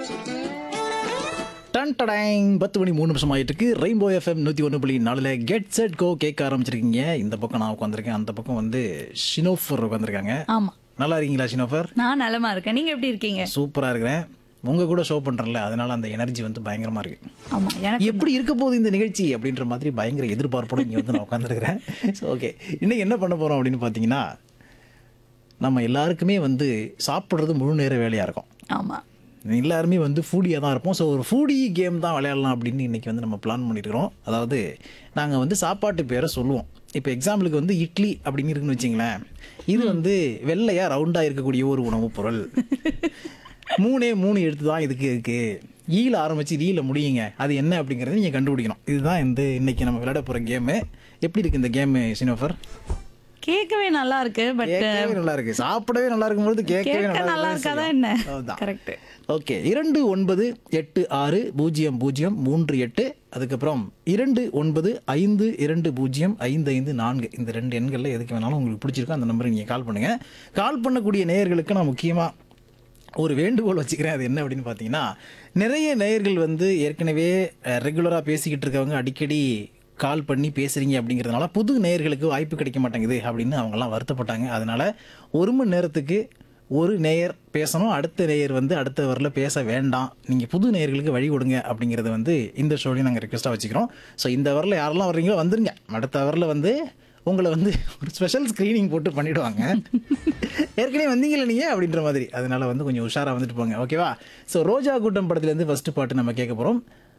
ton டடைங் பத்து மணி மூணு நிமிஷம் ஆயிட்டு இருக்கு ரெயின்போ எஃப்எம் நூற்றி ஒன்று புள்ளி நாலில் கெட் செட் கோ கேட்க ஆரம்பிச்சிருக்கீங்க இந்த பக்கம் நான் உட்காந்துருக்கேன் அந்த பக்கம் வந்து ஷினோஃபர் உட்காந்துருக்காங்க ஆமா நல்லா இருக்கீங்களா ஷினோஃபர் நான் நலமா இருக்கேன் நீங்க எப்படி இருக்கீங்க சூப்பராக இருக்கிறேன் உங்க கூட ஷோ பண்ணுறேன்ல அதனால அந்த எனர்ஜி வந்து பயங்கரமா இருக்கு ஆமா எனக்கு எப்படி இருக்க போகுது இந்த நிகழ்ச்சி அப்படின்ற மாதிரி பயங்கர எதிர்பார்ப்போட இங்கே வந்து நான் உட்காந்துருக்கிறேன் ஸோ ஓகே இன்னைக்கு என்ன பண்ண போகிறோம் அப்படின்னு பார்த்தீங்கன்னா நம்ம எல்லாருக்குமே வந்து சாப்பிட்றது முழு நேர வேலையாக இருக்கும் ஆமா எல்லாருமே வந்து ஃபூடியாக தான் இருப்போம் ஸோ ஒரு ஃபூடி கேம் தான் விளையாடலாம் அப்படின்னு இன்றைக்கி வந்து நம்ம பிளான் பண்ணியிருக்கிறோம் அதாவது நாங்கள் வந்து சாப்பாட்டு பேரை சொல்லுவோம் இப்போ எக்ஸாம்பிளுக்கு வந்து இட்லி அப்படின்னு இருக்குன்னு வச்சிங்களேன் இது வந்து வெள்ளையாக ரவுண்டாக இருக்கக்கூடிய ஒரு உணவுப் பொருள் மூணே மூணு எழுத்து தான் இதுக்கு இருக்கு ஈல ஆரம்பிச்சு ரீல முடியுங்க அது என்ன அப்படிங்கறத நீங்க கண்டுபிடிக்கணும் இதுதான் இந்த இன்னைக்கு நம்ம விளையாட போற கேமு எப்படி இருக்கு இந்த கேம் சினோஃபர் கேட்கவே நல்லா இருக்கு பட் கேட்கவே நல்லா இருக்கு சாப்பிடவே நல்லா இருக்கும்போது கேட்கவே கேட்க நல்லா இருக்காதா என்ன அதுதான் கரெக்ட் ஓகே இரண்டு ஒன்பது எட்டு ஆறு பூஜ்ஜியம் பூஜ்ஜியம் மூன்று எட்டு அதுக்கப்புறம் இரண்டு ஒன்பது ஐந்து இரண்டு பூஜ்ஜியம் ஐந்து ஐந்து நான்கு இந்த ரெண்டு எண்களில் எதுக்கு வேணாலும் உங்களுக்கு பிடிச்சிருக்கோ அந்த நம்பருக்கு நீங்கள் கால் பண்ணுங்கள் கால் பண்ணக்கூடிய நேயர்களுக்கு நான் முக்கியமாக ஒரு வேண்டுகோள் வச்சுக்கிறேன் அது என்ன அப்படின்னு பார்த்தீங்கன்னா நிறைய நேயர்கள் வந்து ஏற்கனவே ரெகுலராக பேசிக்கிட்டு இருக்கவங்க அடிக்கடி கால் பண்ணி பேசுறீங்க அப்படிங்கிறதுனால புது நேயர்களுக்கு வாய்ப்பு கிடைக்க மாட்டேங்குது அப்படின்னு அவங்கெல்லாம் வருத்தப்பட்டாங்க அதனால ஒரு மணி நேரத்துக்கு ஒரு நேயர் பேசணும் அடுத்த நேயர் வந்து அடுத்த வரல பேச வேண்டாம் நீங்கள் புது நேயர்களுக்கு வழி கொடுங்க அப்படிங்கிறத வந்து இந்த ஷோலையும் நாங்கள் ரெக்வஸ்ட்டாக வச்சுக்கிறோம் ஸோ இந்த வரல யாரெல்லாம் வர்றீங்களோ வந்துருங்க அடுத்த வரல வந்து உங்களை வந்து ஒரு ஸ்பெஷல் ஸ்க்ரீனிங் போட்டு பண்ணிடுவாங்க ஏற்கனவே வந்தீங்களே நீங்கள் அப்படின்ற மாதிரி அதனால வந்து கொஞ்சம் உஷாராக வந்துட்டு போங்க ஓகேவா ஸோ ரோஜா கூட்டம் படத்துலேருந்து ஃபர்ஸ்ட் பாட்டு நம்ம கேட்க போகிறோம்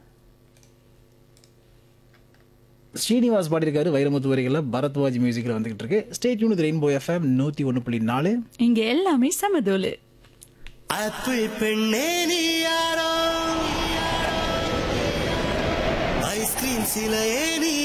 ஸ்ரீனிவாஸ் பாடியிருக்காரு வைரமுத்து வரிகளில் பரத்வாஜ் மியூசிக்கில் வந்துகிட்டு இருக்கு ஸ்டேட் யூனிட் ரெயின்போ எஃப்எம் நூற்றி ஒன்று புள்ளி நாலு இங்க எல்லாமே சமதோலு ஆப்பிள் பெண்ணே நீ யாரோ ஐஸ்கிரீம் சிலையே நீ